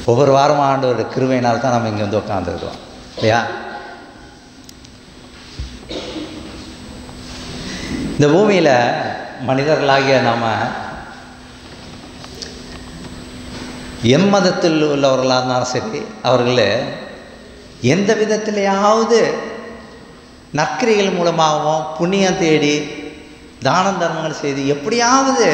ஒவ்வொரு வாரமும் ஆண்டவருடைய கிருபையினால் தான் நம்ம இங்கே வந்து உட்காந்துருக்கோம் இல்லையா இந்த பூமியில் மனிதர்களாகிய நாம் எம்மதத்தில் உள்ளவர்களாக இருந்தாலும் சரி அவர்கள் எந்த விதத்திலேயாவது நற்கிரைகள் மூலமாகவும் புண்ணியம் தேடி தானம் தர்மங்கள் செய்து எப்படியாவது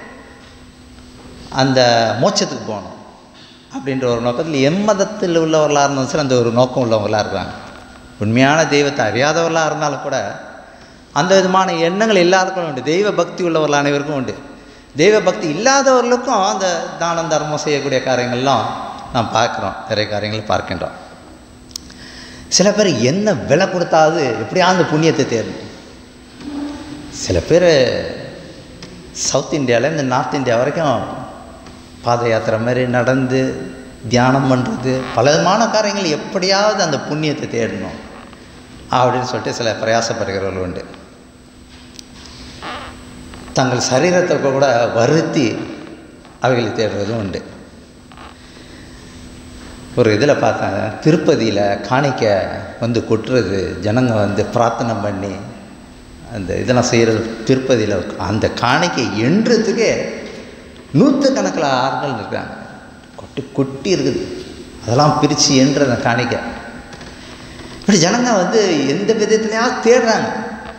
அந்த மோட்சத்துக்கு போகணும் அப்படின்ற ஒரு நோக்கத்தில் எம்மதத்தில் உள்ளவர்களாக இருந்தாலும் சரி அந்த ஒரு நோக்கம் உள்ளவங்களாக இருக்காங்க உண்மையான தெய்வத்தை அறியாதவர்களாக இருந்தாலும் கூட அந்த விதமான எண்ணங்கள் எல்லாருக்கும் உண்டு தெய்வ பக்தி உள்ளவர்கள் அனைவருக்கும் உண்டு தெய்வ பக்தி இல்லாதவர்களுக்கும் அந்த தானம் தர்மம் செய்யக்கூடிய காரியங்கள்லாம் நாம் பார்க்குறோம் நிறைய காரியங்கள் பார்க்கின்றோம் சில பேர் என்ன விலை கொடுத்தாவது எப்படியாவது புண்ணியத்தை தேடணும் சில பேர் சவுத் இந்தியாவிலேருந்து நார்த் இந்தியா வரைக்கும் பாத யாத்திரை மாதிரி நடந்து தியானம் பண்ணுறது பல விதமான காரியங்கள் எப்படியாவது அந்த புண்ணியத்தை தேடணும் அப்படின்னு சொல்லிட்டு சில பிரயாசப்படுகிறவர்கள் உண்டு தங்கள் சரீரத்தை கூட வருத்தி அவைகளை தேடுறதும் உண்டு ஒரு இதில் பார்த்தேன் திருப்பதியில் காணிக்க வந்து கொட்டுறது ஜனங்க வந்து பிரார்த்தனை பண்ணி அந்த இதெல்லாம் செய்கிறது திருப்பதியில் அந்த காணிக்கை எண்ணுறதுக்கே நூற்றுக்கணக்கில் ஆட்கள் இருக்காங்க கொட்டி கொட்டி இருக்குது அதெல்லாம் பிரித்து எண்ணுற அந்த காணிக்கை இப்படி ஜனங்க வந்து எந்த விதத்துலையாவது தேடுறாங்க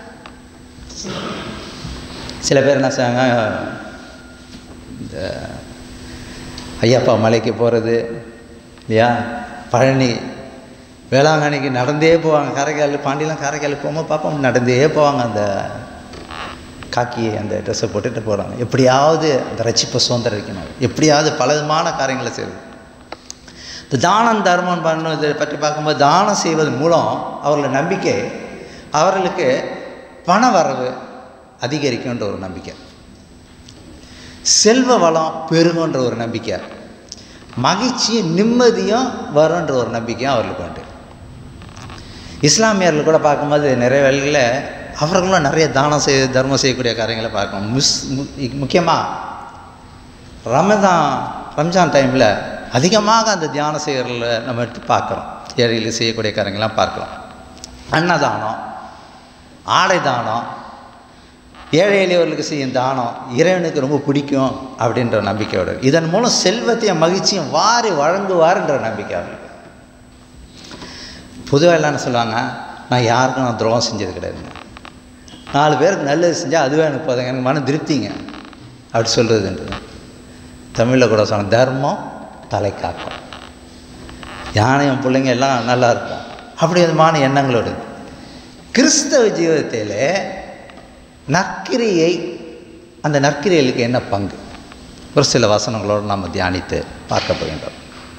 சில பேர் என்ன செய்வாங்க இந்த ஐயப்பா மலைக்கு போகிறது இல்லையா பழனி வேளாங்கண்ணிக்கு நடந்தே போவாங்க காரைக்கால் பாண்டியெலாம் காரைக்கால் போகும்போது பார்ப்போம் நடந்தே போவாங்க அந்த காக்கி அந்த ட்ரெஸ்ஸை போட்டுட்டு போகிறாங்க எப்படியாவது அந்த ரட்சிப்பை சுதந்திரிக்கணும் எப்படியாவது பல விதமான காரியங்களை செய்யுது இந்த தானம் தர்மம் பண்ணுவதை பற்றி பார்க்கும்போது தானம் செய்வது மூலம் அவர்களோட நம்பிக்கை அவர்களுக்கு பண வரவு அதிகரிக்குன்ற ஒரு நம்பிக்கை செல்வ வளம் பெருகுன்ற ஒரு நம்பிக்கை மகிழ்ச்சியும் நிம்மதியும் வரும்ன்ற ஒரு நம்பிக்கையும் அவர்களுக்கு உண்டு இஸ்லாமியர்கள் கூட பார்க்கும்போது நிறைய வேலைகளில் அவர்களும் நிறைய தானம் செய்ய தர்மம் செய்யக்கூடிய காரியங்களை பார்க்கணும் முஸ் முக்கியமாக ரமதான் ரம்ஜான் டைமில் அதிகமாக அந்த தியானம் செய்கிறத நம்ம எடுத்து பார்க்குறோம் ஏழைகளுக்கு செய்யக்கூடிய காரியங்கள்லாம் பார்க்குறோம் அன்னதானம் ஆடை தானம் ஏழை எளியவர்களுக்கு செய்யும் தானம் இறைவனுக்கு ரொம்ப பிடிக்கும் அப்படின்ற நம்பிக்கையோட இதன் மூலம் செல்வத்தையும் மகிழ்ச்சியும் வாரி வழங்குவார்ன்ற நம்பிக்கை அவர்களுக்கு பொதுவாக என்ன சொல்லுவாங்க நான் யாருக்கும் நான் துரோகம் செஞ்சது கிடையாதுங்க நாலு பேருக்கு நல்லது செஞ்சால் அதுவே எனக்கு போதுங்க எனக்கு மன திருப்திங்க அப்படி சொல்கிறதுன்றது தமிழில் கூட சொன்ன தர்மம் தலை காக்கும் யானையும் பிள்ளைங்க எல்லாம் நல்லா இருக்கும் அப்படி விதமான எண்ணங்களோடு கிறிஸ்தவ ஜீவிதத்தில் நற்கிரியை அந்த நற்கிரியலுக்கு என்ன பங்கு ஒரு சில வசனங்களோடு நாம் தியானித்து பார்க்க போகின்றோம்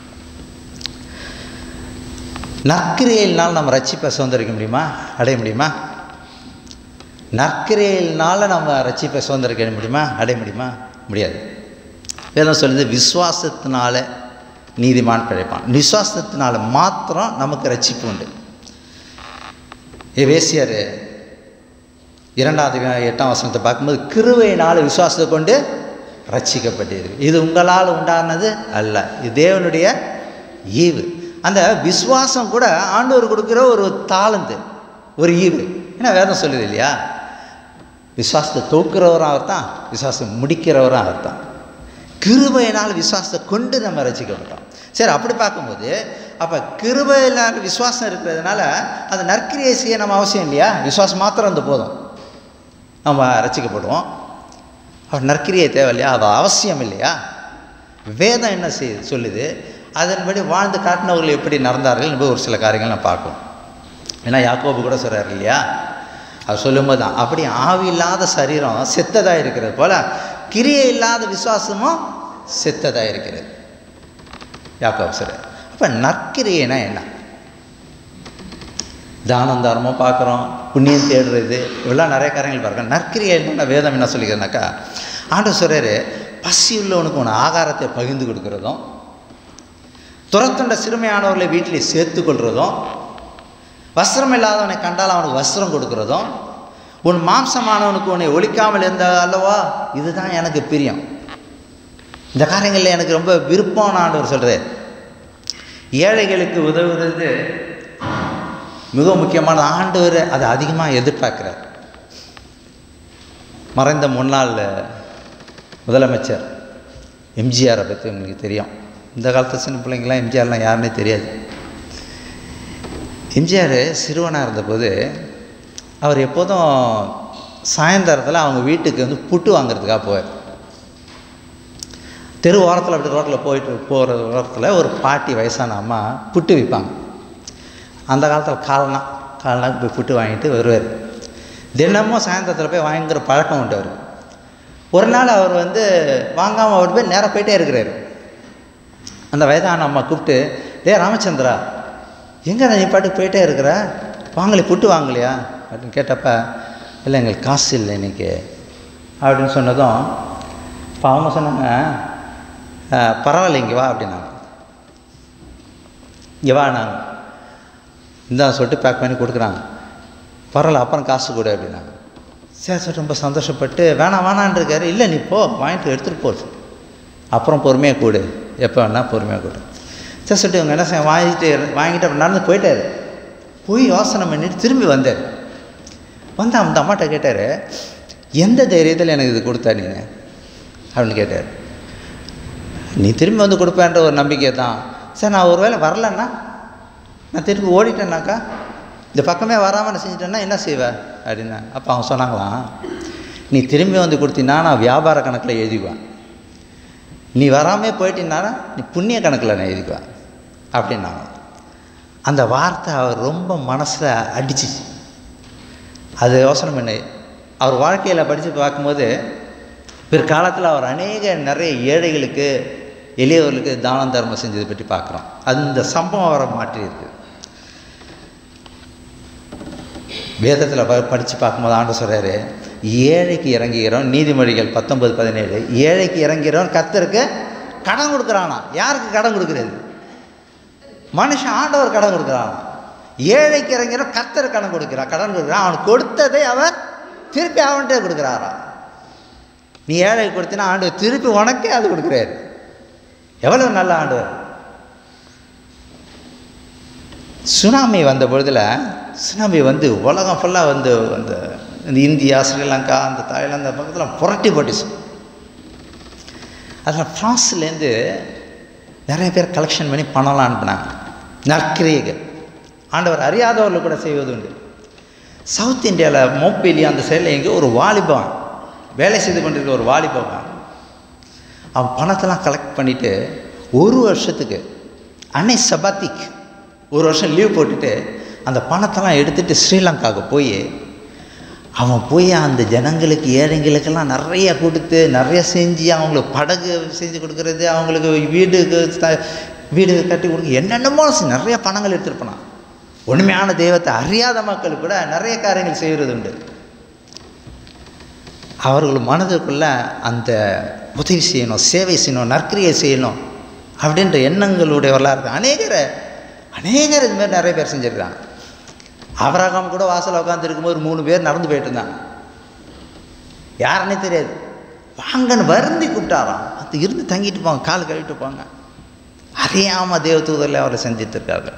நற்கிரியலினால் நம்ம ரட்சிப்பை சுதந்திரிக்க முடியுமா அடைய முடியுமா நற்கிரியலினால் நம்ம ரட்சிப்பை சுதந்திரிக்க முடியுமா அடைய முடியுமா முடியாது வேதம் சொல்லுது விசுவாசத்தினால நீதிமான் பிழைப்பான் விசுவாசத்தினால மாத்திரம் நமக்கு ரட்சிப்பு உண்டு எவேசியர் இரண்டாவது எட்டாம் வசனத்தை பார்க்கும்போது கிருவையினால் விசுவாசத்தை கொண்டு ரட்சிக்கப்பட்டிருக்கு இது உங்களால் உண்டானது அல்ல இது தேவனுடைய ஈவு அந்த விசுவாசம் கூட ஆண்டவர் கொடுக்குற ஒரு தாளந்து ஒரு ஈவு ஏன்னா வேதம் சொல்லுது இல்லையா விசுவாசத்தை தோக்குறவரும் அவர் தான் விசுவாசம் முடிக்கிறவரும் அவர் தான் கிருபையினால் விசுவாசத்தை கொண்டு நம்ம ரசிக்கப்பட்டோம் சரி அப்படி பார்க்கும்போது அப்போ கிருபையினால் விசுவாசம் இருக்கிறதுனால அந்த நற்கிரியை செய்ய நம்ம அவசியம் இல்லையா விசுவாசம் மாத்திரம் அந்த போதும் நம்ம ரசிக்கப்படுவோம் அவர் நற்கிரியை தேவை இல்லையா அது அவசியம் இல்லையா வேதம் என்ன செய்யுது சொல்லுது அதன்படி வாழ்ந்து காட்டினவர்கள் எப்படி நடந்தார்கள் என்பது ஒரு சில காரியங்கள் நான் பார்க்கணும் ஏன்னா யாக்கோபு கூட சொல்கிறார் இல்லையா அது சொல்லும்போது தான் அப்படி ஆவி இல்லாத சரீரம் செத்ததாக இருக்கிறது போல் கிரியை இல்லாத விசுவாசமும் செத்ததாக இருக்கிறது யாக்கோபு சொல்கிறார் அப்போ நற்கிரியைனா என்ன தானம் தானமும் பார்க்குறோம் புண்ணியம் தேடுறது இவெல்லாம் நிறைய காரியங்கள் பார்க்குறோம் நற்கிரியை என்ன வேதம் என்ன சொல்லிக்கிறதுனாக்கா ஆண்டு சொல்கிறாரு பசி உள்ளவனுக்கு உன ஆகாரத்தை பகிர்ந்து கொடுக்குறதும் துரத்துண்ட சிறுமையானவர்களை வீட்டிலே சேர்த்து கொள்வதும் வஸ்திரம் இல்லாதவனை கண்டால் அவனுக்கு வஸ்திரம் கொடுக்குறதும் உன் மாம்சமானவனுக்கு உன்னை ஒழிக்காமல் இருந்த அல்லவா இதுதான் எனக்கு பிரியம் இந்த காரியங்களில் எனக்கு ரொம்ப விருப்பம்னு ஆண்டவர் சொல்கிறார் ஏழைகளுக்கு உதவுறது மிக முக்கியமான ஆண்டவர் அதை அதிகமாக எதிர்பார்க்குறார் மறைந்த முன்னாள் முதலமைச்சர் எம்ஜிஆரை பற்றி உங்களுக்கு தெரியும் இந்த காலத்து சின்ன பிள்ளைங்களாம் எம்ஜிஆர்லாம் யாருன்னே தெரியாது எம்ஜிஆர் சிறுவனாக இருந்தபோது அவர் எப்போதும் சாயந்தரத்தில் அவங்க வீட்டுக்கு வந்து புட்டு வாங்குறதுக்காக போவார் தெரு ஓரத்தில் அப்படி ரோட்டில் போயிட்டு போகிற ஓரத்தில் ஒரு பாட்டி வயசான அம்மா புட்டு விற்பாங்க அந்த காலத்தில் கால்னா கால்னா போய் புட்டு வாங்கிட்டு வருவார் தினமும் சாயந்தரத்தில் போய் வாங்கிக்கிற பழக்கம் உண்டு அவர் ஒரு நாள் அவர் வந்து வாங்காமல் அவர் போய் நேராக போயிட்டே இருக்கிறாரு அந்த வயதான அம்மா கூப்பிட்டு டே ராமச்சந்திரா எங்கே நீ பாட்டுக்கு போயிட்டே இருக்கிற வாங்கலை புட்டு வாங்கலையா அப்படின்னு கேட்டப்ப இல்லை எங்களுக்கு காசு இல்லை இன்றைக்கி அப்படின்னு சொன்னதும் இப்போ அவங்க சொன்னாங்க "அஹ், பரவாயில்ல இங்கே வா அப்படின்னாங்க இங்கே வா நாங்கள் இந்தா சொல்லிட்டு பேக் பண்ணி கொடுக்குறாங்க பரவாயில்ல அப்புறம் காசு கொடு அப்படின்னாங்க சரி சார் ரொம்ப சந்தோஷப்பட்டு வேணாம் வேணான்னு இருக்காரு இல்லை நீ போ வாங்கிட்டு எடுத்துகிட்டு போ அப்புறம் பொறுமையாக கூடு எப்போ வேணால் பொறுமையாக கூடு சரி சொல்லிட்டு இவங்க என்ன செய்ய வாங்கிட்டு வாங்கிட்டு அப்புறம் நடந்து போயிட்டாரு போய் யோசனை பண்ணிட்டு திரும்பி வந்தார் வந்து அந்த அம்மாட்ட கேட்டார் எந்த தைரியத்தில் எனக்கு இது கொடுத்தா நீ அப்படின்னு கேட்டார் நீ திரும்பி வந்து கொடுப்பேன்ற ஒரு நம்பிக்கை தான் சார் நான் ஒரு வேளை வரலன்னா நான் திருப்பி ஓடிட்டேன்னாக்கா இந்த பக்கமே வராமல் நான் செஞ்சிட்டேன்னா என்ன செய்வேன் அப்படின்னா அப்போ அவங்க சொன்னாங்களாம் நீ திரும்பி வந்து கொடுத்தீங்கன்னா நான் வியாபார கணக்கில் எழுதிக்குவேன் நீ வராமே போயிட்டீங்கன்னா நீ புண்ணிய கணக்கில் நான் எழுதிக்குவேன் அப்படின்னாங்க அந்த வார்த்தை அவர் ரொம்ப மனசில் அடிச்சிச்சு அது யோசனை பண்ணி அவர் வாழ்க்கையில் படித்து பார்க்கும்போது பிற்காலத்தில் அவர் அநேக நிறைய ஏழைகளுக்கு எளியவர்களுக்கு தானம் தர்மம் செஞ்சதை பற்றி பார்க்குறோம் அந்த சம்பவம் அவரை மாற்றியிருக்கு வேதத்தில் ப படித்து பார்க்கும்போது ஆண்டு சொல்கிறாரு ஏழைக்கு இறங்குகிறோம் நீதிமொழிகள் பத்தொன்பது பதினேழு ஏழைக்கு இறங்குகிறோம் கத்தருக்கு கடன் கொடுக்குறானா யாருக்கு கடன் கொடுக்குறது மனுஷன் ஆண்டவர் கடன் கொடுக்குறானா ஏழைக்கு இறங்கிறோம் கத்தர் கடன் கொடுக்குறான் கடன் கொடுக்குறான் அவனுக்கு கொடுத்ததை அவர் திருப்பி அவன்கிட்ட கொடுக்குறாரா நீ ஏழைக்கு கொடுத்தினா ஆண்டவர் திருப்பி உனக்கே அது கொடுக்குறாரு எவ்வளோ நல்ல ஆண்டவர் சுனாமி வந்த பொழுதில் சுனாமி வந்து உலகம் ஃபுல்லாக வந்து அந்த இந்த இந்தியா ஸ்ரீலங்கா அந்த தாய்லாந்து அந்த பக்கத்தில் புரட்டி போட்டுச்சு அதில் ஃப்ரான்ஸ்லேருந்து நிறைய பேர் கலெக்ஷன் பண்ணி பணம்லாம் அனுப்புனாங்க நற்கிரியைகள் ஆண்டவர் அறியாதவர்கள் கூட செய்வது உண்டு சவுத் இந்தியாவில் மோப்பேலி அந்த சைடில் எங்கேயோ ஒரு வாலிபன் வேலை செய்து கொண்டிருக்கிற ஒரு வாலிபன் அவன் பணத்தெல்லாம் கலெக்ட் பண்ணிவிட்டு ஒரு வருஷத்துக்கு அன்னை சபாத்திக் ஒரு வருஷம் லீவ் போட்டுட்டு அந்த பணத்தெல்லாம் எடுத்துகிட்டு ஸ்ரீலங்காவுக்கு போய் அவன் போய் அந்த ஜனங்களுக்கு ஏழைங்களுக்கெல்லாம் நிறைய கொடுத்து நிறைய செஞ்சு அவங்களுக்கு படகு செஞ்சு கொடுக்கறது அவங்களுக்கு வீடுக்கு த- வீடு கட்டி கொடுக்க என்னென்னமோ செ- நிறைய பணங்கள் எடுத்துகிட்டு போனான் உண்மையான தெய்வத்தை அறியாத மக்கள் கூட நிறைய காரியங்கள் செய்கிறது உண்டு அவர்கள் மனதுக்குள்ள அந்த உதவி செய்யணும் சேவை செய்யணும் நற்கிரியை செய்யணும் அப்படின்ற எண்ணங்களுடையவர்களாக இருக்கு அநேகரை அநேகர் இது மாதிரி நிறைய பேர் செஞ்சுருக்காங்க அவராகம் கூட வாசல் உட்காந்துருக்கும்போது ஒரு மூணு பேர் நடந்து போயிட்டு இருந்தாங்க யாருன்னே தெரியாது வாங்கன்னு வருந்தி கூப்பிட்டாராம் அது இருந்து தங்கிட்டு போங்க கால் கழுவிட்டு போங்க அறியாமல் தேவதூதரில் அவரை செஞ்சிட்டு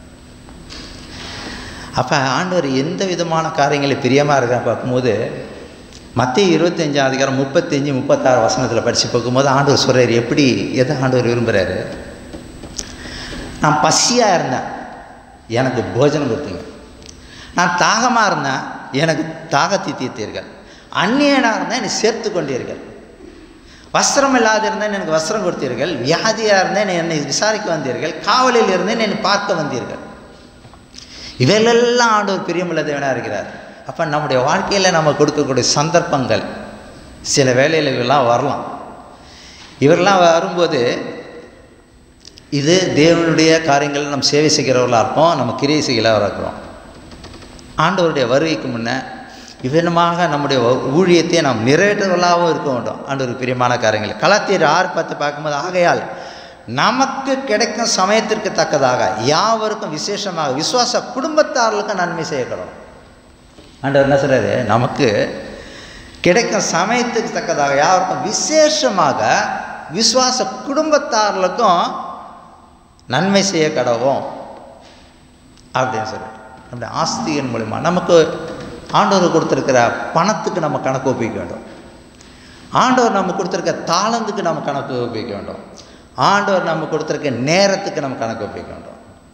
அப்போ ஆண்டவர் எந்த விதமான காரியங்களை பிரியமாக இருக்கா பார்க்கும்போது மத்திய இருபத்தஞ்சாம் அதிகாரம் முப்பத்தஞ்சு முப்பத்தாறு வசனத்தில் படித்து பார்க்கும்போது ஆண்டவர் சொல்கிறார் எப்படி எதை ஆண்டவர் விரும்புகிறாரு நான் பசியாக இருந்தேன் எனக்கு போஜனம் கொடுத்தீங்க நான் தாகமாக இருந்தேன் எனக்கு தாகத்தை தீர்த்தீர்கள் அந்நியனாக இருந்தேன் என்னை சேர்த்து கொண்டீர்கள் வஸ்திரம் இல்லாத இருந்தேன் எனக்கு வஸ்திரம் கொடுத்தீர்கள் வியாதியாக இருந்தேன் என்னை விசாரிக்க வந்தீர்கள் காவலில் இருந்தேன் என்னை பார்க்க வந்தீர்கள் இவைகளெல்லாம் ஆண்டவர் பிரியமுள்ள தேவனாக இருக்கிறார் அப்போ நம்முடைய வாழ்க்கையில் நம்ம கொடுக்கக்கூடிய சந்தர்ப்பங்கள் சில வேலையில் இவெல்லாம் வரலாம் இவரெல்லாம் வரும்போது இது தேவனுடைய காரியங்கள் நம்ம சேவை செய்கிறவர்களாக இருப்போம் நம்ம கிரியை செய்கிறவராக இருக்கிறோம் ஆண்டவருடைய வருகைக்கு முன்னே இவ்விதமாக நம்முடைய ஊ- ஊழியத்தை நாம் நிறைவேற்றுவர்களாகவும் இருக்க வேண்டும் ஆண்டவருக்கு பிரியமான காரியங்கள் கலாத்தியர் ஆறு பத்து பார்க்கும்போது ஆகையால் நமக்கு கிடைக்கும் சமயத்திற்கு தக்கதாக யாவருக்கும் விசேஷமாக விசுவாச குடும்பத்தார்களுக்கும் நன்மை செய்யப்படும் ஆண்டவர் என்ன சொல்றாரு நமக்கு கிடைக்கும் சமயத்துக்கு தக்கதாக யாருக்கும் விசேஷமாக விசுவாச குடும்பத்தார்களுக்கும் நன்மை செய்ய கடவோம் அப்படின்னு சொல்லிட்டு அப்படி ஆஸ்தியின் மூலிமா நமக்கு ஆண்டவர் கொடுத்துருக்கிற பணத்துக்கு நம்ம கணக்கு ஒப்பிக்க வேண்டும் ஆண்டவர் நம்ம கொடுத்துருக்க தாளந்துக்கு நம்ம கணக்கு ஒப்பிக்க வேண்டும் ஆண்டவர் நம்ம கொடுத்துருக்க நேரத்துக்கு நம்ம கணக்கு ஒப்பிக்க வேண்டும்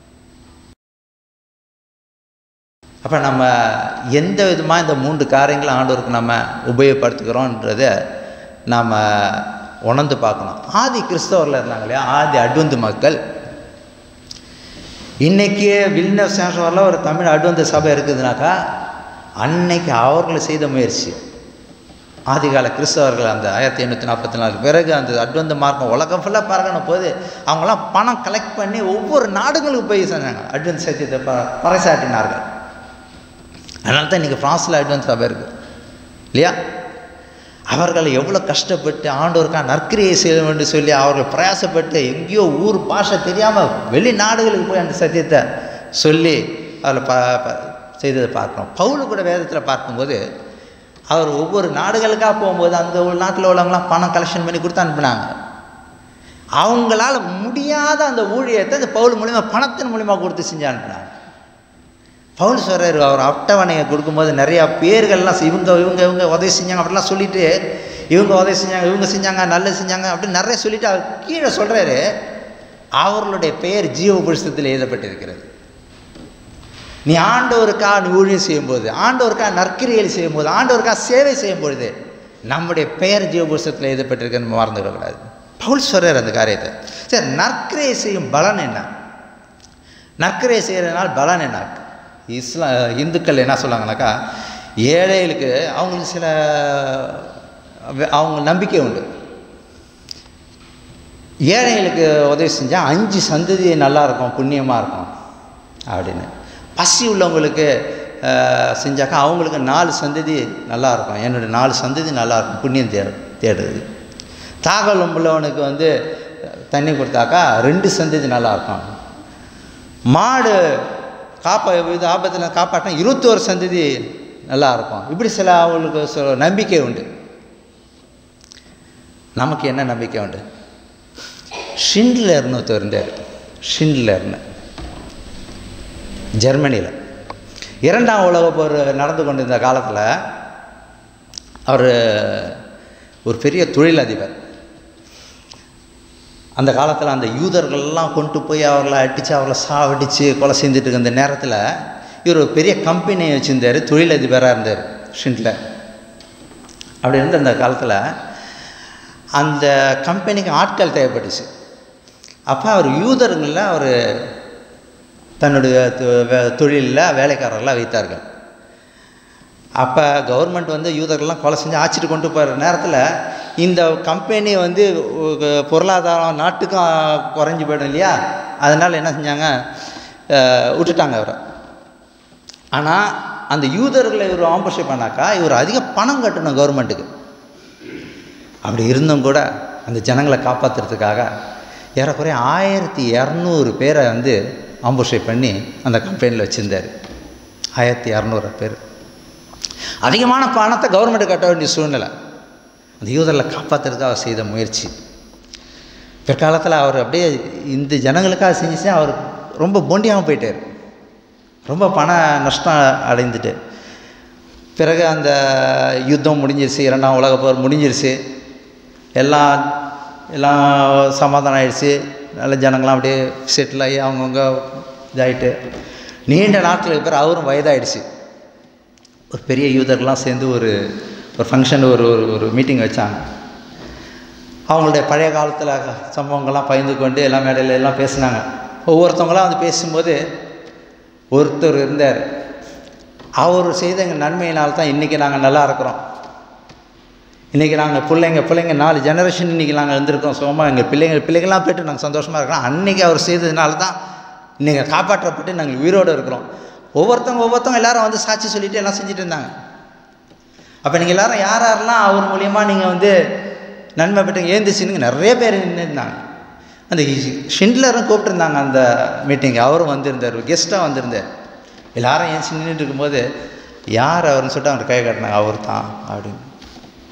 அப்போ நம்ம எந்த விதமாக இந்த மூன்று காரியங்களும் ஆண்டவருக்கு நம்ம உபயோகப்படுத்துகிறோன்றத நாம் உணர்ந்து பார்க்கணும் ஆதி கிறிஸ்தவரில் இருந்தாங்க இல்லையா ஆதி அட்வந்து மக்கள் இன்றைக்கி வில்னஸ் சேஷவரில் ஒரு தமிழ் அட்வந்த சபை இருக்குதுனாக்கா அன்னைக்கு அவர்கள் செய்த முயற்சி ஆதிகால கிறிஸ்தவர்கள் அந்த ஆயிரத்தி எண்ணூற்றி நாற்பத்தி நாலுக்கு பிறகு அந்த அட்வந்த மார்க்கம் உலகம் ஃபுல்லாக பறக்கணும் போது அவங்களாம் பணம் கலெக்ட் பண்ணி ஒவ்வொரு நாடுகளுக்கு போய் செஞ்சாங்க அட்வன்ஸ் சத்தியத்தை ப பறைசாட்டினார்கள் அதனால தான் இன்றைக்கி ஃப்ரான்ஸில் அட்வன்ஸ் சபை இருக்குது இல்லையா அவர்கள் எவ்வளோ கஷ்டப்பட்டு ஆண்டோருக்கா நற்கிரியை செய்ய வேண்டும் சொல்லி அவர்கள் பிரயாசப்பட்டு எங்கேயோ ஊர் பாஷை தெரியாமல் வெளிநாடுகளுக்கு போய் அந்த சத்தியத்தை சொல்லி அதில் ப ப- செய்ததை பார்க்குறோம் பவுலு கூட வேதத்தில் பார்க்கும்போது அவர் ஒவ்வொரு நாடுகளுக்காக போகும்போது அந்த ஒரு நாட்டில் உள்ளவங்களாம் பணம் கலெக்ஷன் பண்ணி கொடுத்து அனுப்புனாங்க அவங்களால முடியாத அந்த ஊழியத்தை அந்த பவுல் மூலிமா பணத்தின் மூலிமா கொடுத்து செஞ்சு அனுப்புனாங்க பவுல் சொல்கிறார் அவர் அட்டவணையை கொடுக்கும்போது நிறையா பேர்கள்லாம் செ- இவங்க இவங்க இவங்க உதவி செஞ்சாங்க அப்படிலாம் சொல்லிட்டு இவங்க உதவி செஞ்சாங்க இவங்க செஞ்சாங்க நல்லது செஞ்சாங்க அப்படின்னு நிறைய சொல்லிட்டு அவர் கீழே சொல்கிறாரு அவர்களுடைய பெயர் ஜீவ புருஷத்தில் எழுதப்பட்டிருக்கிறது நீ ஆண்டவருக்கா நீ ஊழியம் செய்யும்போது ஆண்டவருக்கா நற்கிரியல் செய்யும்போது ஆண்டவருக்கா சேவை செய்யும் பொழுது நம்முடைய பெயர் ஜீவபுருஷத்தில் எழுதப்பட்டிருக்குன்னு நம்ம மறந்துவிடக்கூடாது பவுல் சொல்கிறார் அந்த காரியத்தை சரி நற்கிரியை செய்யும் பலன் என்ன நற்கிரியை செய்கிறதுனால பலன் என்ன இஸ்லா இந்துக்கள் என்ன சொல்லுவாங்கனாக்கா ஏழைகளுக்கு அவங்களுக்கு சில வே- அவங்க நம்பிக்கை உண்டு ஏழைகளுக்கு உதவி செஞ்சால் அஞ்சு சந்ததி நல்லா இருக்கும் புண்ணியமாக இருக்கும் அப்படின்னு பசி உள்ளவங்களுக்கு அஹ், செஞ்சாக்கா அவங்களுக்கு நாலு சந்ததி நல்லா இருக்கும் என்னுடைய நாலு சந்ததி நல்லா இருக்கும் புண்ணியம் தேடு தேடுறது தாகலம் உள்ளவனுக்கு வந்து தண்ணி கொடுத்தாக்கா ரெண்டு சந்ததி நல்லா இருக்கும் மாடு காப்பா இது ஆபத்தில் காப்பாற்றினா இருபத்தோரு சந்ததி நல்லா இருக்கும் இப்படி சில அவங்களுக்கு சில நம்பிக்கை உண்டு நமக்கு என்ன நம்பிக்கை உண்டு ஷிண்ட்லர்னு ஒருத்தர் இருந்தார் ஷிண்ட்லர்னு ஜெர்மனியில் இரண்டாம் உலகப் போர் நடந்து கொண்டிருந்த காலத்தில் அவர் ஒரு பெரிய தொழிலதிபர் அந்த காலத்தில் அந்த யூதர்கள்லாம் கொண்டு போய் அவர்களை அடித்து அவர்களை சாவடித்து கொலை செஞ்சுட்டு இருக்க அந்த நேரத்தில் இவர் ஒரு பெரிய கம்பெனியை வச்சுருந்தார் தொழிலதிபராக இருந்தார் ஷிண்ட்லர் அப்படி இருந்த அந்த காலத்தில் அந்த கம்பெனிக்கு ஆட்கள் தேவைப்பட்டுச்சு அப்போ அவர் யூதருங்களில் அவர் தன்னுடைய தொ- வே- தொழிலில் வேலைக்காரர்களாக வைத்தார்கள் அப்போ கவர்மெண்ட் வந்து யூதர்கள்லாம் கொலை செஞ்சு ஆட்சிட்டு கொண்டு போகிற நேரத்தில் இந்த கம்பெனி வந்து உ- பொருளாதாரம் நாட்டுக்கும் குறைஞ்சி போயிடும் இல்லையா அதனால் என்ன செஞ்சாங்க அஹ், விட்டுட்டாங்க அவரை ஆனால் அந்த யூதர்களை இவர் ஆம்பர்ஷிப் பண்ணாக்கா இவர் அதிக பணம் கட்டணும் கவர்மெண்ட்டுக்கு அப்படி இருந்தும் கூட அந்த ஜனங்களை காப்பாற்றுறதுக்காக ஏறக்குறைய ஆயிரத்தி இரநூறு பேரை வந்து ஆம்புஷை பண்ணி அந்த கம்பெனியில் வச்சுருந்தார் ஆயிரத்தி இரநூறு பேர் அதிகமான பணத்தை கவர்மெண்ட் கட்ட வேண்டிய சூழ்நிலை அந்த யூதர்களை காப்பாற்றுறதுக்காக அவர் செய்த முயற்சி பிற்காலத்தில் அவர் அப்படியே இந்த ஜனங்களுக்காக செஞ்சுச்சு அவர் ரொம்ப பொண்டியாமல் போயிட்டார் ரொம்ப பண நஷ்டம் அடைந்துட்டு பிறகு அந்த யுத்தம் முடிஞ்சிருச்சு இரண்டாம் உலகப் போர் முடிஞ்சிருச்சு எல்லாம் எல்லாம் சமாதானம் ஆயிடுச்சு நல்ல ஜனங்களாம் அப்படியே செட்டில் ஆகி அவங்கவுங்க இதாகிட்டு நீண்ட நாட்களுக்கு பிறகு அவரும் வயதாயிடுச்சு ஒரு பெரிய யூதர்லாம் சேர்ந்து ஒரு ஒரு ஃபங்க்ஷன் ஒரு ஒரு ஒரு மீட்டிங் வச்சாங்க அவங்களுடைய பழைய காலத்தில் சம்பவங்கள்லாம் பகிர்ந்து கொண்டு எல்லாம் மேடையில் எல்லாம் பேசினாங்க ஒவ்வொருத்தவங்களாம் வந்து பேசும்போது ஒருத்தர் இருந்தார் அவர் செய்த எங்கள் நன்மையினால் தான் இன்றைக்கி நாங்கள் நல்லா இருக்கிறோம் இன்றைக்கி நாங்கள் பிள்ளைங்க பிள்ளைங்க நாலு ஜெனரேஷன் இன்றைக்கி நாங்கள் இருந்திருக்கோம் சுகமாக எங்கள் பிள்ளைங்க பிள்ளைங்கள்லாம் போய்ட்டு நாங்கள் சந்தோஷமாக இருக்கிறோம் அன்றைக்கி அவர் செய்ததுனால தான் இன்றைக்கி காப்பாற்றப்பட்டு நாங்கள் உயிரோடு இருக்கிறோம் ஒவ்வொருத்தவங்க ஒவ்வொருத்தவங்க எல்லாரும் வந்து சாட்சி சொல்லிட்டு எல்லாம் செஞ்சுட்டு இருந்தாங்க அப்போ நீங்கள் எல்லாரும் யார் யாரெல்லாம் அவர் மூலியமாக நீங்கள் வந்து நன்மை பெற்று ஏந்திச்சுன்னு நிறைய பேர் நின்றுருந்தாங்க அந்த ஷிண்ட்லரும் கூப்பிட்டுருந்தாங்க அந்த மீட்டிங் அவரும் வந்திருந்தார் கெஸ்ட்டாக வந்திருந்தார் எல்லாரும் ஏன் நின்றுட்டு இருக்கும்போது யார் அவர்னு சொல்லிட்டு அவர் கை காட்டினாங்க அவர் தான் அப்படின்னு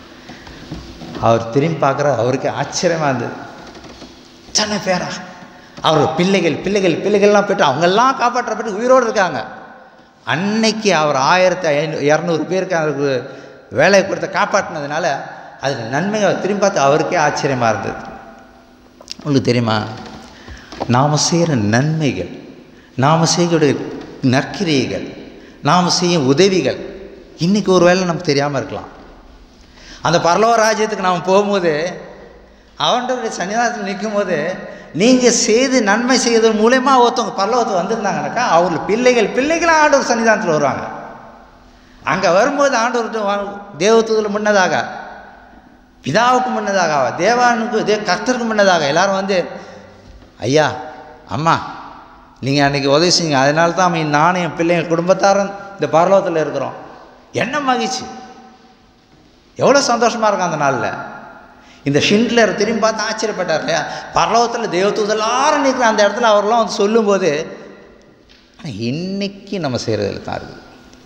அவர் திரும்பி பார்க்குற அவருக்கு ஆச்சரியமாக இருந்தது சென்னை பேரா அவர் பிள்ளைகள் பிள்ளைகள் பிள்ளைகள்லாம் பெற்று அவங்கெல்லாம் காப்பாற்றப்பட்டு உயிரோடு இருக்காங்க அன்னைக்கு அவர் ஆயிரத்தி ஐநூ இரநூறு பேருக்கு அவருக்கு வேலையை கொடுத்து காப்பாற்றினதுனால அதில் நன்மைகள் திரும்பி பார்த்து அவருக்கே ஆச்சரியமாக இருந்தது உங்களுக்கு தெரியுமா நாம் செய்கிற நன்மைகள் நாம் செய்யக்கூடிய நற்கிரியைகள் நாம் செய்யும் உதவிகள் இன்றைக்கி ஒரு வேளை நமக்கு தெரியாமல் இருக்கலாம் அந்த பரலோக ராஜ்யத்துக்கு நாம் போகும்போது அவன்கிட்ட சன்னிதானத்தில் நிற்கும் போது நீங்கள் செய்து நன்மை செய்தது மூலயமா ஒருத்தவங்க பரலோகத்துக்கு வந்திருந்தாங்கனாக்கா அவங்க பிள்ளைகள் பிள்ளைகளாக ஆண்டவர் சன்னிதானத்தில் வருவாங்க அங்கே வரும்போது ஆண்டவர்கிட்ட தேவத்துவத்தில் முன்னதாக பிதாவுக்கு முன்னதாக தேவானுக்கு தே கர்த்தருக்கு முன்னதாக எல்லாரும் வந்து ஐயா அம்மா நீங்கள் அன்றைக்கி உதவி செய்யுங்க அதனால தான் அவன் நானும் என் பிள்ளைங்க குடும்பத்தாரும் இந்த பரலோகத்தில் இருக்கிறோம் என்ன மகிழ்ச்சி எவ்வளோ சந்தோஷமாக இருக்கும் அந்த நாளில் இந்த ஷிண்ட்லர் திரும்பி பார்த்து ஆச்சரியப்பட்டார் இல்லையா பரலோகத்தில் தேவதூதர் எல்லாரும் நிற்கிற அந்த இடத்துல அவரெல்லாம் வந்து சொல்லும்போது ஆனால் இன்னைக்கு நம்ம செய்கிறதுல தான் இருக்குது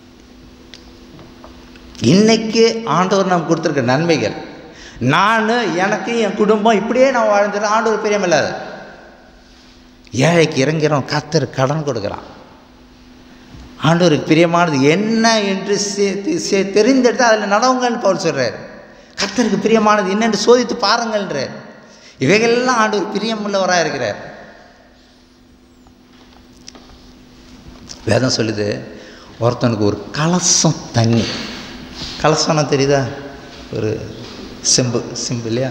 இன்னைக்கு ஆண்டவர் நமக்கு கொடுத்துருக்க நன்மைகள் நான் எனக்கு என் குடும்பம் இப்படியே நான் வாழ்ந்துட்டு ஆண்டவர் பிரியமில்லாத ஏழைக்கு இறங்கிறவன் கத்தர் கடன் கொடுக்குறான் ஆண்டவருக்கு பிரியமானது என்ன என்று தெரிந்தெடுத்து அதில் நடவுங்கன்னு பவுல் சொல்கிறார் கர்த்தருக்கு பிரியமானது என்னென்று சோதித்து பாருங்கள்ன்றார் இவைகளெல்லாம் ஆண்டவர் பிரியமுள்ளவராக இருக்கிறார் வேதம் சொல்லுது ஒருத்தனுக்கு ஒரு கலசம் தண்ணி கலசம்னா தெரியுதா ஒரு செம்பு செம்பு இல்லையா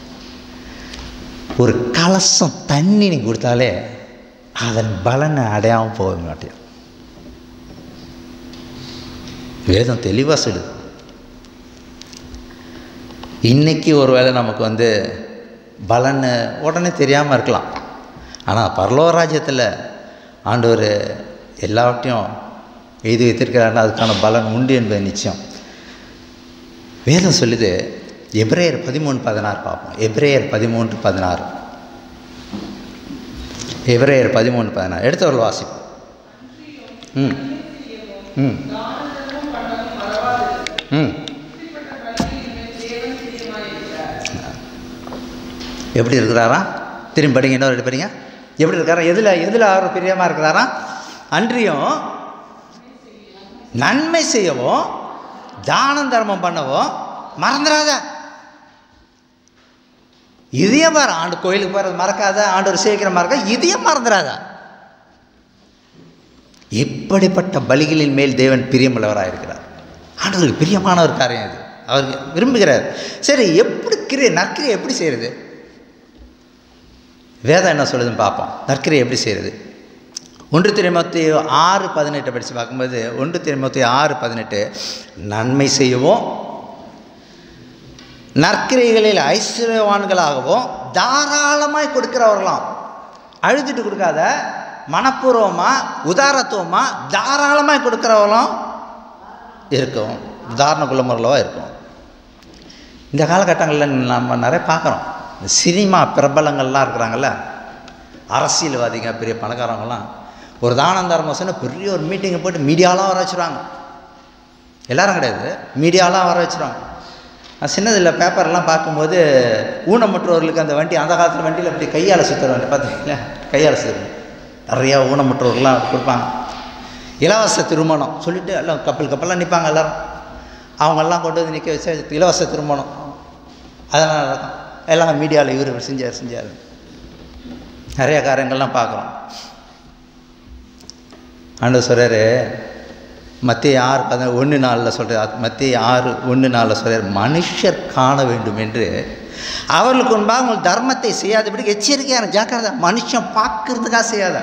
ஒரு கலசம் தண்ணி நீ கொடுத்தாலே அதன் பலனை அடையாமல் போக மாட்டேன் வேதம் தெளிவாக சொல்லுது இன்றைக்கி ஒரு வேளை நமக்கு வந்து பலன் உடனே தெரியாமல் இருக்கலாம் ஆனால் பரலோக ராஜ்யத்தில் ஆண்டவர் எல்லாவற்றையும் எழுதி வைத்திருக்கிறாருன்னா அதுக்கான பலன் உண்டு என்பது நிச்சயம் வேதம் சொல்லுது எப்ரேயர் பதிமூணு பதினாறு பார்ப்போம் எப்ரேயர் பதிமூன்று பதினாறு எப்ரேயர் பதிமூணு பதினாறு எடுத்தவர்கள் வாசிப்போம் ம் ம் ம் எப்படி இருக்கிறாரா திரும்பி படிங்க இன்னொரு ரெடி படிங்க எப்படி இருக்காரா எதில் எதில் அவர் பிரியமாக இருக்கிறாரா அன்றியும் நன்மை செய்யவும் தானம் தர்மம் பண்ணவும் மறந்துடாத இதையும் பாரு ஆண்டு கோயிலுக்கு போகிறது மறக்காத ஆண்டு சேவிக்கிற மறக்க இதையும் மறந்துடாத இப்படிப்பட்ட பலிகளின் மேல் தேவன் பிரியமுள்ளவராக இருக்கிறார் ஆண்டவருக்கு பிரியமான ஒரு காரியம் இது அவருக்கு விரும்புகிறார் சரி எப்படி கிரியை நற்கிரியை எப்படி செய்கிறது வேதம் என்ன சொல்லுதுன்னு பார்ப்போம் நற்கிரியை எப்படி செய்கிறது ஒன்று திருமத்தி ஆறு பதினெட்டை படித்து பார்க்கும்போது ஒன்று திருமத்தி ஆறு பதினெட்டு நன்மை செய்யவும் நற்கிரைகளில் ஐஸ்வர்யவான்களாகவும் தாராளமாய் கொடுக்கிறவர்களாம் அழுதுட்டு கொடுக்காத மனப்பூர்வமாக உதாரத்துவமாக தாராளமாக கொடுக்குறவங்களும் இருக்கும் உதாரண குலமுறையிலவா இருக்கும் இந்த காலகட்டங்களில் நம்ம நிறைய பார்க்குறோம் இந்த சினிமா பிரபலங்கள்லாம் இருக்கிறாங்கல்ல அரசியல்வாதிங்க பெரிய பணக்காரங்களாம் ஒரு தானம் தர்மம் சொன்னால் பெரிய ஒரு மீட்டிங்கை போட்டு மீடியாலாம் வர வச்சுருவாங்க எல்லாரும் கிடையாது மீடியாலாம் வர வச்சுருவாங்க நான் சின்னதில் பேப்பர்லாம் பார்க்கும்போது ஊனமுற்றோர்களுக்கு அந்த வண்டி அந்த காலத்தில் வண்டியில் இப்படி கையால் சுற்றுற வண்டி பார்த்தீங்களா கையால் சுற்றுறோம் நிறையா ஊனமுற்றோர்கள்லாம் கொடுப்பாங்க இலவச திருமணம் சொல்லிவிட்டு எல்லாம் கப்பல் கப்பலாக நிற்பாங்க எல்லோரும் அவங்கெல்லாம் கொண்டு வந்து நிற்க வச்சு இலவச திருமணம் அதெல்லாம் நடக்கும் எல்லாம் மீடியாவில் இவர் செஞ்சார் செஞ்சார் நிறைய காரியங்கள்லாம் பார்க்குறோம் ஆண்டு சொல்கிறாரு மத்திய ஆறு பத ஒன்று நாளில் சொல்கிறார் மத்திய ஆறு ஒன்று நாளில் சொல்கிறார் மனுஷர் காண வேண்டும் என்று அவர்களுக்கு முன்பாக உங்கள் தர்மத்தை செய்யாதபடி எச்சரிக்கையான ஜாக்கிரதை மனுஷன் பார்க்கறதுக்காக செய்யாத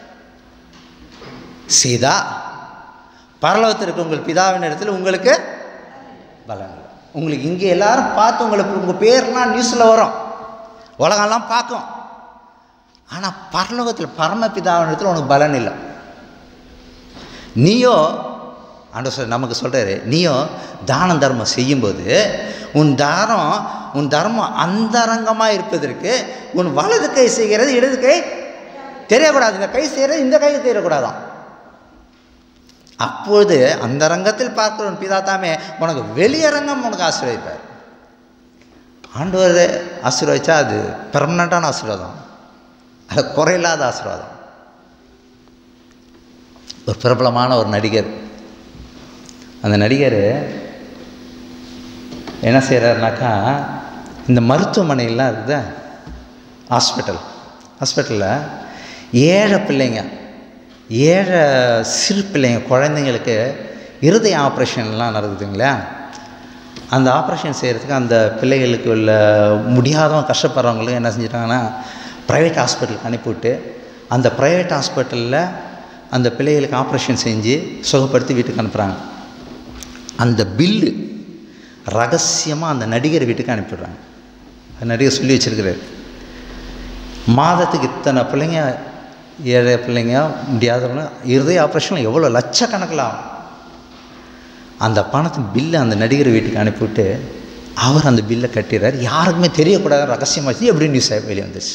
செய்தா பரலோகத்திற்கு உங்கள் பிதாவின் இடத்துல உங்களுக்கு பலன் உங்களுக்கு இங்கே எல்லாரும் பார்த்து உங்களுக்கு உங்கள் பேர்லாம் நியூஸில் வரும் உலகம்லாம் பார்க்கும் ஆனால் பரலோகத்தில் பரமபிதாவின் இடத்துல உனக்கு பலன் இல்லை நீயோ ஆண்டு சொல் நமக்கு சொல்கிறாரு நீயோ தானம் தர்மம் செய்யும்போது உன் தாரம் உன் தர்மம் அந்தரங்கமாக இருப்பதற்கு உன் வலது கை செய்கிறது இடது கை தெரியக்கூடாது இந்த கை செய்கிறது இந்த கை தெரியக்கூடாதான் அப்பொழுது அந்த ரங்கத்தில் பார்க்கிற உன் பிதா தாமே உனக்கு வெளியரங்கம் உனக்கு ஆசீர்வதிப்பார் ஆண்டவர் ஆசீர்வதிச்சா அது பெர்மனண்ட்டான ஆசீர்வாதம் அது குறையில்லாத ஆசீர்வாதம் ஒரு பிரபலமான ஒரு நடிகர் அந்த நடிகர் என்ன செய்கிறாருனாக்கா இந்த மருத்துவமனையெல்லாம் இருக்குதா ஹாஸ்பிட்டல் ஹாஸ்பிட்டலில் ஏழை பிள்ளைங்க ஏழை சிறு பிள்ளைங்க குழந்தைங்களுக்கு இருதய ஆப்ரேஷன்லாம் நடக்குதுங்களா அந்த ஆப்ரேஷன் செய்கிறதுக்கு அந்த பிள்ளைகளுக்கு உள்ள முடியாதவங்க கஷ்டப்படுறவங்களுக்கு என்ன செஞ்சிட்டாங்கன்னா ப்ரைவேட் ஹாஸ்பிட்டலுக்கு அனுப்பிவிட்டு அந்த ப்ரைவேட் ஹாஸ்பிட்டலில் அந்த பிள்ளைகளுக்கு ஆப்ரேஷன் செஞ்சு சுகப்படுத்தி வீட்டுக்கு அனுப்புகிறாங்க அந்த பில்லு ரகசியமாக அந்த நடிகர் வீட்டுக்கு அனுப்பிடுறாங்க அந்த நடிகர் சொல்லி வச்சிருக்கிறாரு மாதத்துக்கு இத்தனை பிள்ளைங்க ஏழை பிள்ளைங்க முடியாதவங்க இருதய ஆப்ரேஷன் எவ்வளோ லட்சக்கணக்கில் ஆகும் அந்த பணத்தை பில்லை அந்த நடிகர் வீட்டுக்கு அனுப்பிவிட்டு அவர் அந்த பில்லை கட்டிடுறார் யாருக்குமே தெரியக்கூடாது ரகசியமாக வச்சு எப்படி நியூஸ் வெளியே வந்துச்சு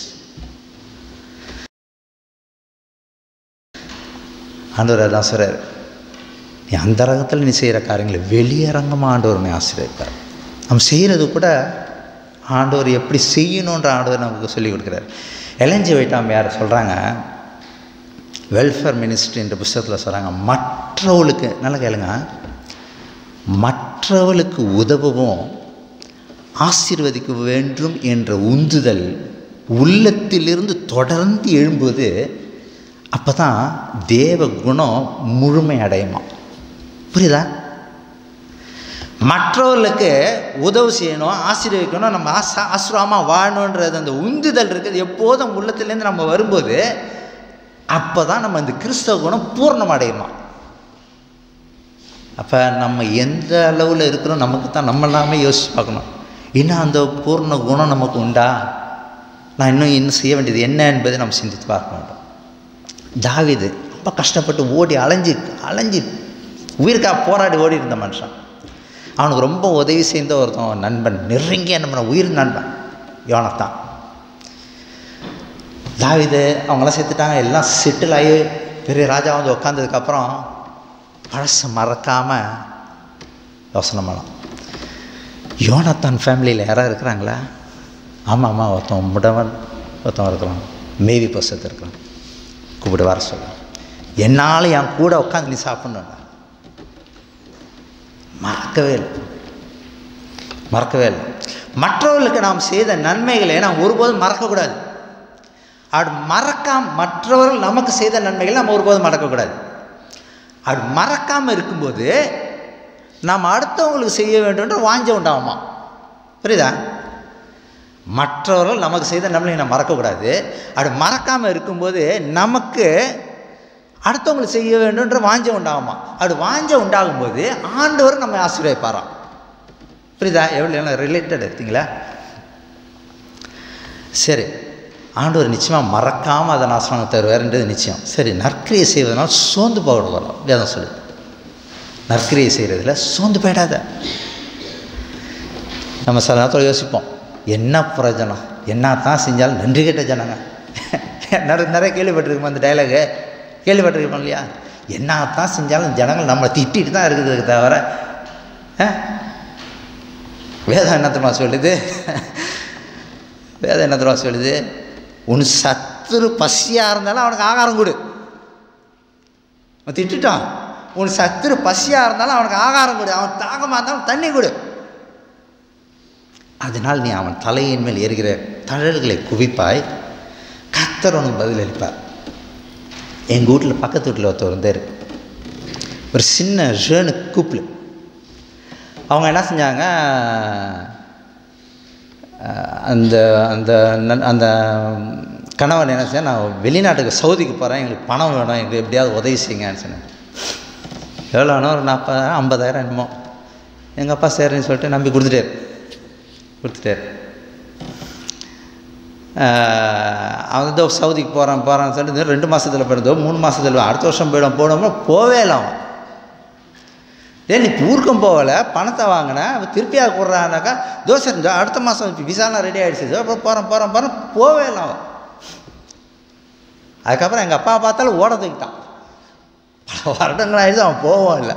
ஆண்டவர் தான் சொல்கிறார் நீ அந்த ரகத்தில் நீ செய்கிற காரியங்களை வெளியரங்கமாக ஆண்டவர் உன்னை ஆசீர்வதிப்பார் நம்ம செய்கிறது கூட ஆண்டவர் எப்படி செய்யணுன்ற ஆண்டவர் நமக்கு சொல்லிக் கொடுக்குறாரு எலஞ்சி வைட்டாம் யார் சொல்கிறாங்க வெல்ஃபேர் மினிஸ்ட்ரின்ற புஸ்தகத்தில் சொல்கிறாங்க மற்றவளுக்கு நல்லா கேளுங்க மற்றவளுக்கு உதவவும் ஆசீர்வதிக்க வேண்டும் என்ற உந்துதல் உள்ளத்திலிருந்து தொடர்ந்து எழும்புவது அப்போ தான் தேவ குணம் முழுமை அடையுமா புரியுதா மற்றவர்களுக்கு உதவி செய்யணும் ஆசீர்வதிக்கணும் நம்ம ஆசா ஆசிரமாக வாழணுன்றது அந்த உந்துதல் இருக்குது எப்போதும் உள்ளத்துலேருந்து நம்ம வரும்போது அப்போ தான் நம்ம இந்த கிறிஸ்தவ குணம் பூர்ணம் அடையுமா அப்போ நம்ம எந்த அளவில் இருக்கிறோம் நமக்கு தான் நம்ம எல்லாமே யோசிச்சு பார்க்கணும் இன்னும் அந்த பூர்ண குணம் நமக்கு உண்டா நான் இன்னும் இன்னும் செய்ய வேண்டியது என்ன என்பதை நம்ம சிந்தித்து பார்க்க வேண்டும் தாவிது ரொம்ப கஷ்டப்பட்டு ஓடி அலைஞ்சு அலைஞ்சு உயிருக்காக போராடி ஓடி இருந்த மனுஷன் அவனுக்கு ரொம்ப உதவி செய்த ஒருத்தன் நண்பன் நெருங்கிய நண்பன் உயிர் நண்பன் யோனத்தான் தாவிது அவங்களாம் செத்துட்டாங்க எல்லாம் செட்டில் ஆகி பெரிய ராஜா வந்து உட்காந்ததுக்கப்புறம் பழசை மறக்காமல் யோசனை பண்ணோம் யோனத்தான் ஃபேமிலியில் யாராவது இருக்கிறாங்களா ஆமாம் ஆமாம் ஒருத்தன் முடவன் ஒருத்தன் இருக்கிறான் மேவி பசத்து இருக்கிறான் கூப்பிட்டு வர சொல்ல என்னால் என் கூட உட்காந்து நீ சாப்பிட்ணுண்டா மறக்கவே இல்லை மறக்கவே இல்லை மற்றவர்களுக்கு நாம் செய்த நன்மைகளை நாம் ஒருபோதும் மறக்கக்கூடாது அது மறக்காம மற்றவர்கள் நமக்கு செய்த நன்மைகளை நம்ம ஒருபோதும் மறக்கக்கூடாது அது மறக்காமல் இருக்கும்போது நாம் அடுத்தவங்களுக்கு செய்ய வேண்டும்ன்ற வாஞ்ச உண்டாகுமா புரியுதா மற்றவர்கள் நமக்கு செய்த நன்மையை நம்ம மறக்கக்கூடாது அது மறக்காமல் இருக்கும்போது நமக்கு அடுத்தவங்களுக்கு செய்ய வேண்டும்ன்ற வாஞ்ச உண்டாகுமா அது வாஞ்ச உண்டாகும்போது ஆண்டவர் நம்ம ஆசீர்வதிப்பாராம் புரியுதா எவ்வளோ எல்லாம் ரிலேட்டட் எடுத்தீங்களா சரி ஆண்டவர் நிச்சயமாக மறக்காமல் அதை நாசனம் தருவார்ன்றது நிச்சயம் சரி நற்கிரியை செய்வதனால் சோர்ந்து போக வரும் வேதம் சொல்லு நற்கிரியை செய்கிறதுல சோர்ந்து போயிடாத நம்ம சில நேரத்தில் யோசிப்போம் என்ன பிரயோஜனம் என்ன தான் செஞ்சாலும் நன்றி கெட்ட ஜனங்க நிறைய நிறைய கேள்விப்பட்டிருக்கோம் அந்த டைலாகு கேள்விப்பட்டிருக்கோம் இல்லையா என்ன தான் செஞ்சாலும் ஜனங்கள் நம்மளை திட்டிட்டு தான் இருக்குது தவிர வேதம் என்னத்தமா சொல்லுது வேதம் என்னத்தமா சொல்லுது உன் சத்துரு பசியாக இருந்தாலும் அவனுக்கு ஆகாரம் கொடு அவன் திட்டான் உன் சத்துரு பசியாக இருந்தாலும் அவனுக்கு ஆகாரம் கொடு அவன் தாகமாக இருந்தாலும் தண்ணி கொடு அதனால் நீ அவன் தலையின் மேல் ஏறுகிற தழல்களை குவிப்பாய் கத்தர் உனக்கு பதிலளிப்பார் எங்கள் வீட்டில் பக்கத்து வீட்டில் ஒருத்தர் இருந்தார் ஒரு சின்ன ஜேனு கூப்பிள் அவங்க என்ன செஞ்சாங்க அந்த அந்த அந்த கணவன் என்ன செய்ய நான் வெளிநாட்டுக்கு சவுதிக்கு போகிறேன் எங்களுக்கு பணம் வேணும் எங்களுக்கு எப்படியாவது உதவி செய்யுங்கன்னு சொன்னேன் எவ்வளோ வேணும் ஒரு நாற்பதாயிரம் ஐம்பதாயிரம் என்னமோ எங்கள் அப்பா சரின்னு சொல்லிட்டு நம்பி கொடுத்துட்டார் கொடுத்துட்டார் அவன் வந்து சவுதிக்கு போகிறான் போகிறான்னு சொல்லிட்டு ரெண்டு மாதத்தில் போயிருந்தோ மூணு மாதத்தில் அடுத்த வருஷம் போயிடும் போனோம்னா போவே இல்லை அவன் ஏன் நீ ஊருக்கும் போகலை பணத்தை வாங்கினேன் அவன் திருப்பியாக கொடுறான்னாக்கா தோசை இருந்தால் அடுத்த மாதம் விசாலாம் ரெடி ஆகிடுச்சு அப்புறம் போகிறேன் போகிறேன் போகிறேன் போவே இல்லை அவன் அதுக்கப்புறம் எங்கள் அப்பா பார்த்தாலும் ஓட தூக்கிட்டான் பல வருடங்கள் ஆகிடுச்சு அவன் போவோம் இல்லை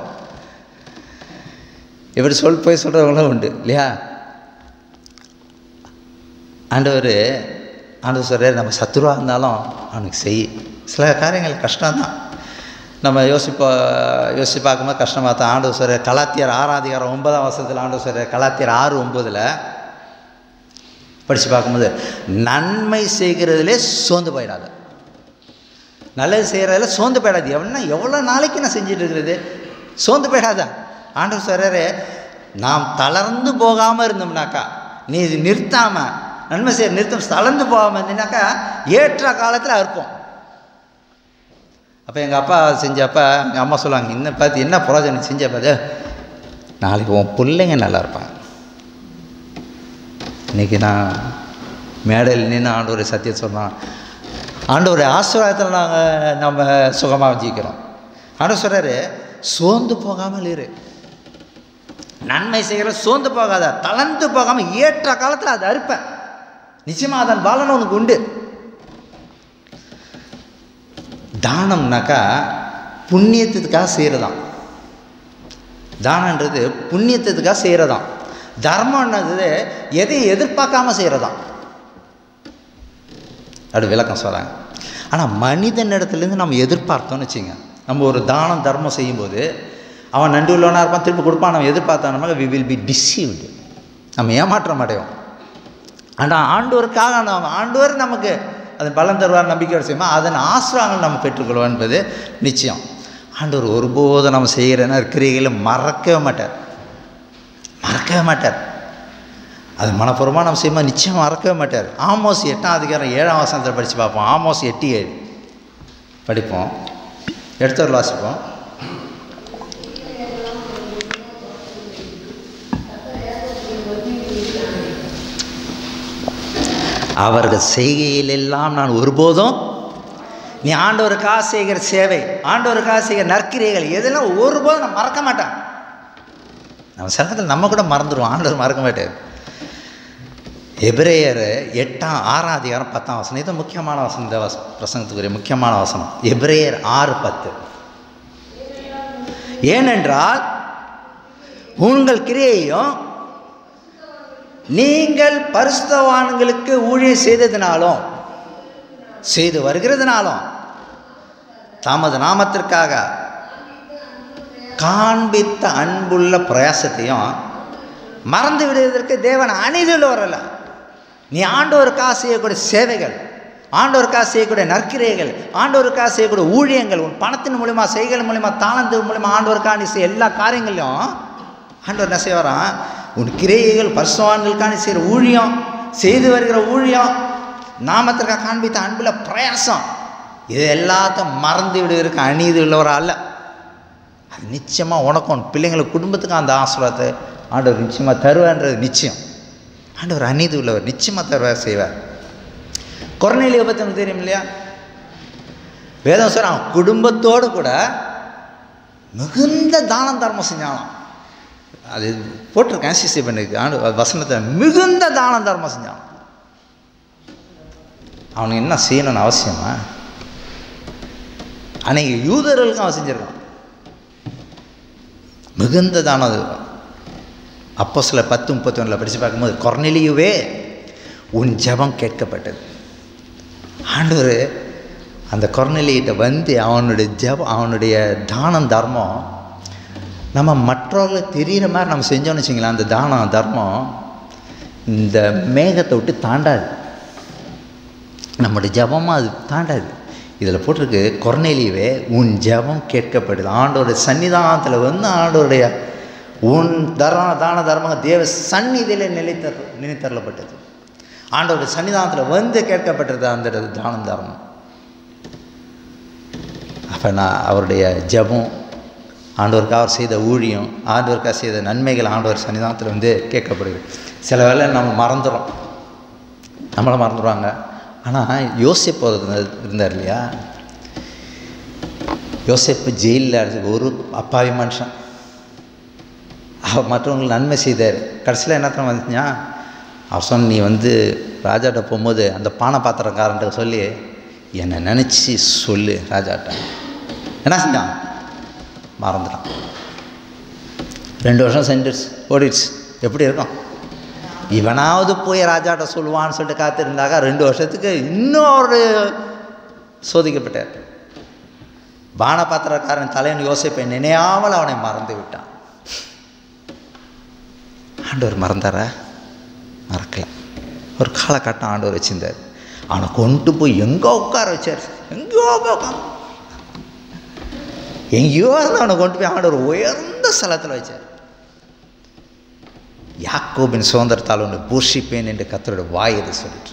இப்படி சொல் போய் சொல்கிறவங்களும் உண்டு இல்லையா ஆண்டவர் ஆண்டு சொல்கிறார் நம்ம சத்துருவாக இருந்தாலும் அவனுக்கு செய் சில காரியங்கள் கஷ்டம்தான் நம்ம யோசிப்பா யோசிச்சு பார்க்கும்போது கஷ்டமாக தான் ஆண்டு சொல்கிற கலாத்தியர் ஆறாம் அதிகாரம் ஒன்பதாம் வருஷத்தில் ஆண்டு சொல்கிற கலாத்தியர் ஆறு ஒம்பதில் படித்து பார்க்கும்போது நன்மை செய்கிறதுலே சோர்ந்து போயிடாத நல்லது செய்கிறதுல சோர்ந்து போயிடாது எவனா எவ்வளோ நாளைக்கு நான் செஞ்சுட்டு இருக்கிறது சோர்ந்து போயிடாத ஆண்டவர் சொல்கிறாரு நாம் தளர்ந்து போகாமல் இருந்தோம்னாக்கா நீ இது நிறுத்தாமல் நன்மை செய்ய நிறுத்தம் தளர்ந்து போகாமல் இருந்தீங்கனாக்கா ஏற்ற காலத்தில் அறுப்போம் அப்போ எங்கள் அப்பா செஞ்சப்ப எங்கள் அம்மா சொல்லுவாங்க இன்னும் பார்த்து என்ன புரோஜனம் செஞ்ச பார்த்து நாளைக்கு உன் பிள்ளைங்க நல்லா இருப்பாங்க இன்றைக்கி நான் மேடையில் நின்று ஆண்டவர் சத்தியம் சொன்னான் ஆண்டவருடைய ஆசீர்வாதத்தில் நாங்கள் நம்ம சுகமாக வச்சுக்கிறோம் ஆண்டவர் சொல்கிறாரு சோர்ந்து போகாமல் இரு நன்மை செய்கிற சோர்ந்து போகாத தளர்ந்து போகாமல் ஏற்ற காலத்தில் அதை அறுப்பேன் நிச்சயமாக அதன் பலன் உனக்கு உண்டு தானம்னாக்கா புண்ணியத்துக்காக செய்கிறதாம் தானன்றது புண்ணியத்துக்காக செய்கிறதாம் தர்மம்ன்றது எதையும் எதிர்பார்க்காம செய்கிறதாம் அப்படி விளக்கம் சொல்கிறாங்க ஆனால் மனிதன் இடத்துலேருந்து நம்ம எதிர்பார்த்தோம்னு வச்சுங்க நம்ம ஒரு தானம் தர்மம் செய்யும்போது அவன் நன்றி உள்ளவனாக இருப்பான் திருப்பி கொடுப்பான் நம்ம எதிர்பார்த்தோம்னா வி வில் பி டிசீவ்டு நம்ம ஏமாற்றம் அடையும் ஆனால் ஆண்டோருக்காக நம்ம ஆண்டவர் நமக்கு அது பலன் தருவார் நம்பிக்கையோடு செய்யுமா அதன் ஆசிரங்கள் நம்ம பெற்றுக்கொள்வோம் என்பது நிச்சயம் ஆண்டவர் ஒருபோதும் நம்ம செய்கிற கிரியைகளை மறக்கவே மாட்டார் மறக்கவே மாட்டார் அது மனப்பூர்வமாக நம்ம செய்யும்போது நிச்சயம் மறக்கவே மாட்டார் ஆமோஸ் எட்டாம் அதிகாரம் ஏழாம் வசனத்தில் படித்து பார்ப்போம் ஆமோஸ் எட்டு ஏழு படிப்போம் எடுத்தவர் வாசிப்போம் அவர்கள் செய்கையிலெல்லாம் நான் ஒருபோதும் நீ ஆண்டவருக்காக செய்கிற சேவை ஆண்டவருக்காக செய்கிற நற்கிரைகள் எதெல்லாம் ஒருபோதும் நான் மறக்க மாட்டேன் நம்ம சங்கத்தில் நம்ம கூட மறந்துடுவோம் ஆண்டவர் மறக்க மாட்டார் எபிரேயர் எட்டாம் ஆறாம் அதிகாரம் பத்தாம் வசனம் இது முக்கியமான வசனம் இந்த வச பிரசங்கத்துக்குரிய முக்கியமான வசனம் எபிரேயர் ஆறு பத்து ஏனென்றால் உங்கள் கிரியையும் நீங்கள் பரிசுத்தவான்களுக்கு ஊழியம் செய்ததினாலும் செய்து வருகிறதுனாலும் தமது நாமத்திற்காக காண்பித்த அன்புள்ள பிரயாசத்தையும் மறந்து விடுவதற்கு தேவன் அநீதியில் வரல நீ ஆண்டோருக்காக செய்யக்கூடிய சேவைகள் ஆண்டோருக்காக செய்யக்கூடிய நற்கிரைகள் ஆண்டோருக்காக செய்யக்கூடிய ஊழியங்கள் உன் பணத்தின் மூலிமா செய்கள் மூலிமா தாளந்து மூலிமா ஆண்டோருக்காக நீ செய்ய எல்லா காரியங்களையும் ஆண்டவர் என்ன செய்ய வரான் உன் கிரைகள் பரிசுவான்களுக்கான செய்கிற ஊழியம் செய்து வருகிற ஊழியம் நாமத்திற்காக காண்பித்த அன்பில் பிரயாசம் இது எல்லாத்தையும் மறந்து விடுவதற்கு அநீதி உள்ளவரா அல்ல அது நிச்சயமாக உனக்கும் பிள்ளைங்களுக்கு குடும்பத்துக்கும் அந்த ஆசீர்வாதத்தை ஆண்டவர் நிச்சயமாக தருவார்ன்றது நிச்சயம் ஆண்டவர் அநீதி உள்ளவர் நிச்சயமாக தருவார் செய்வார் கொரோனையில பற்றி நமக்கு தெரியும் இல்லையா வேதம் சார் அவன் குடும்பத்தோடு கூட மிகுந்த தானம் தர்மம் செஞ்சானாம் அது போட்டிருக்கேன் சிசி பண்ணிருக்கு ஆண்டு வசனத்தை மிகுந்த தானம் தர்மம் செஞ்சான் அவனுக்கு என்ன செய்யணும்னு அவசியமா அன்னைக்கு யூதர்களுக்கும் அவன் செஞ்சிருக்கான் மிகுந்த தானம் அது அப்போ சில பத்து முப்பத்தி ஒன்றில் படித்து பார்க்கும்போது கொர்னெலியுவே உன் ஜெபம் கேட்கப்பட்டது ஆண்டவர் அந்த கொர்னெலிகிட்ட வந்து அவனுடைய ஜெபம் அவனுடைய தானம் தர்மம் நம்ம மற்றவர்களுக்கு தெரிகிற மாதிரி நம்ம செஞ்சோம்னு வச்சிங்களேன் அந்த தானம் தர்மம் இந்த மேகத்தை விட்டு தாண்டாது நம்முடைய ஜபமாக அது தாண்டாது இதில் போட்டிருக்கு கொர்நேலியவே உன் ஜபம் கேட்கப்படுது ஆண்டோடைய சன்னிதானத்தில் வந்து ஆண்டோடைய உன் தர தான தர்மம் தேவ சந்நிதியில் நிலைத்தர் நினைத்தரப்பட்டது ஆண்டோடைய சன்னிதானத்தில் வந்து கேட்கப்பட்டது அந்த தானம் தர்மம் அப்போ நான் அவருடைய ஜபம் ஆண்டவருக்காக அவர் செய்த ஊழியம் ஆண்டவருக்காக செய்த நன்மைகள் ஆண்டவர் சன்னிதானத்தில் வந்து கேட்கப்படுது சில வேளை நம்ம மறந்துடும் நம்மளை மறந்துடுவாங்க ஆனால் யோசிப்பு அவர் இருந்தார் இல்லையா யோசிப்பு ஜெயிலில் அடைச்சது ஒரு அப்பாவி மனுஷன் அவர் மற்றவங்களுக்கு நன்மை செய்தார் கடைசியில் என்ன வந்துச்சுன்னா அவர் சொன்ன நீ வந்து ராஜாட்ட போகும்போது அந்த பானை பாத்திரக்காரன்ட்ட சொல்லி என்னை நினச்சி சொல்லு ராஜாட்ட என்ன செஞ்சான் மறந்துட்டான் ரெண்டு வருஷம் சென்றுச்சு ஓடிடுச்சு எப்படி இருக்கும் இவனாவது போய் ராஜாட்ட சொல்லுவான்னு சொல்லிட்டு காத்திருந்தாக்கா ரெண்டு வருஷத்துக்கு இன்னொரு சோதிக்கப்பட்டார் பானபாத்திரக்காரன் தலைவன் யோசிப்பை நினையாமல் அவனை மறந்து விட்டான் ஆண்டவர் மறந்தார மறக்கல ஒரு காலகட்டம் ஆண்டவர் வச்சிருந்தார் அவனை கொண்டு போய் எங்கோ உட்கார வச்சார் எங்கேயோ போய் உட்காந்து எங்கேயோ இருந்து அவனை கொண்டு போய் ஆண்டவர் உயர்ந்த ஸ்தலத்தில் வச்சார் யாக்கோபின் சுதந்திரத்தால் ஒன்று பூஷிப்பேன் என்று கத்தரோட வாய் இது சொல்லிட்டு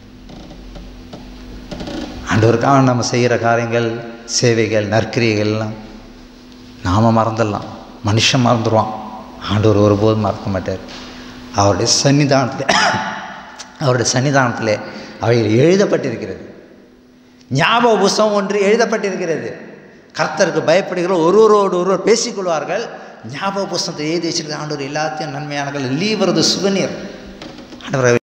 ஆண்டவருக்காக நம்ம செய்கிற காரியங்கள் சேவைகள் நற்கிரியைகள்லாம் நாம் மறந்துடலாம் மனுஷன் மறந்துடுவான் ஆண்டவர் ஒருபோதும் மறக்க மாட்டார் அவருடைய சன்னிதானத்தில் அவருடைய சன்னிதானத்தில் அவைகள் எழுதப்பட்டிருக்கிறது ஞாபக புஸ்தகம் ஒன்று எழுதப்பட்டிருக்கிறது கர்த்தருக்கு பயப்படுகிற ஒருவரோடு ஒருவர் பேசிக்கொள்வார்கள் ஞாபக புஸ்தகத்தை எழுதி வச்சிருக்க ஆண்டவர் எல்லாத்தையும் நன்மையானங்கள் லீவரது சுகநீர் ஆண்டவர்